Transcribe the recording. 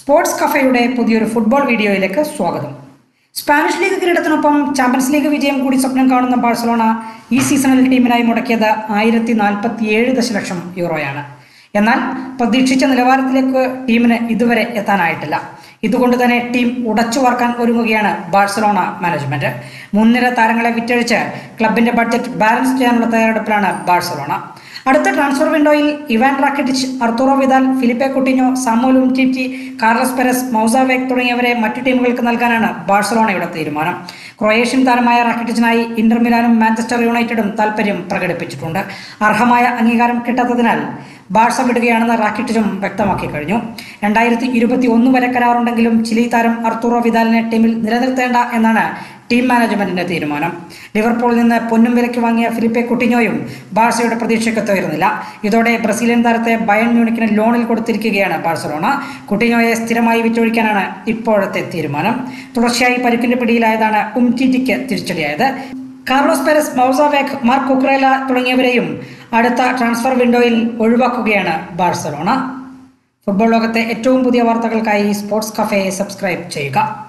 sports കഫയുടെ പുതിയൊരു football വീഡിയോയിലേക്ക് സ്വാഗതം സ്പാനിഷ് ലീഗ് കിരീടത്തിനൊപ്പം ചാമ്പ്യൻസ് ലീഗ് വിജയം കൂടി സ്വപ്നം കാണുന്ന ബാഴ്സലോണ ഈ സീസണിൽ ടീമിനായി മുടക്കിയത് ആയിരത്തി നാൽപ്പത്തിയേഴ് ദശലക്ഷം യൂറോയാണ് എന്നാൽ പ്രതീക്ഷിച്ച നിലവാരത്തിലേക്ക് ടീമിന് ഇതുവരെ എത്താനായിട്ടില്ല ഇതുകൊണ്ട് തന്നെ ടീം ഉടച്ചു വാർക്കാൻ ഒരുങ്ങുകയാണ് ബാഴ്സലോണ മാനേജ്മെന്റ് മുൻനിര താരങ്ങളെ വിറ്റഴിച്ച് ക്ലബിന്റെ ബഡ്ജറ്റ് ബാലൻസ് ചെയ്യാനുള്ള തയ്യാറെടുപ്പിലാണ് ബാഴ്സലോണ അടുത്ത ട്രാൻസ്ഫർ വിൻഡോയിൽ Ivan Rakitic Arturo Vidal Philippe Coutinho Samuel Umtiti Carles Perez Moussa Wague തുടങ്ങിയവരെ മറ്റു ടീമുകൾക്ക് നൽകാനാണ് ബാഴ്സലോണയുടെ തീരുമാനം ക്രൊയേഷ്യൻ താരമായ റാക്കിറ്റിച്ചിനായി ഇന്റർ മിലാനും മാഞ്ചസ്റ്റർ യുണൈറ്റഡും താൽപ്പര്യം പ്രകടിപ്പിച്ചിട്ടുണ്ട് അർഹമായ അംഗീകാരം കിട്ടാത്തതിനാൽ ബാഴ്സ വിടുകയാണെന്ന് റാക്കിറ്റിച്ചും വ്യക്തമാക്കി കഴിഞ്ഞു രണ്ടായിരത്തി ഇരുപത്തി ഒന്ന് വരെ കരാറുണ്ടെങ്കിലും ചിലി താരം അർത്തൂറോ വിദാലിനെ ടീമിൽ നിലനിർത്തേണ്ട എന്നാണ് ടീം മാനേജ്മെന്റിന്റെ തീരുമാനം ലിവർപൂളിൽ നിന്ന് പൊന്നും വിലയ്ക്ക് വാങ്ങിയ ഫിലിപ്പെ കുട്ടിഞ്ഞോയും ബാഴ്സയുടെ പ്രതീക്ഷയ്ക്ക് ഉയർന്നില്ല ഇതോടെ ബ്രസീലിയൻ താരത്തെ ബയൺ മ്യൂണിക്കിന് ലോണിൽ കൊടുത്തിരിക്കുകയാണ് ബാഴ്സലോണ കുട്ടിഞ്ഞോയെ സ്ഥിരമായി വിറ്റൊഴിക്കാനാണ് ഇപ്പോഴത്തെ തീരുമാനം തുടർച്ചയായി പരുക്കിന്റെ പിടിയിലായതാണ് ഉംറ്റിറ്റിക്ക് തിരിച്ചടിയായത് കാർലോസ് പെരസ് മൗസാവേക് മാർക്ക് കുക്രേല തുടങ്ങിയവരെയും അടുത്ത ട്രാൻസ്ഫർ വിൻഡോയിൽ ഒഴിവാക്കുകയാണ് ബാഴ്സലോണ ഫുട്ബോൾ ലോകത്തെ ഏറ്റവും പുതിയ വാർത്തകൾക്കായി സ്പോർട്സ് കഫേ സബ്സ്ക്രൈബ് ചെയ്യുക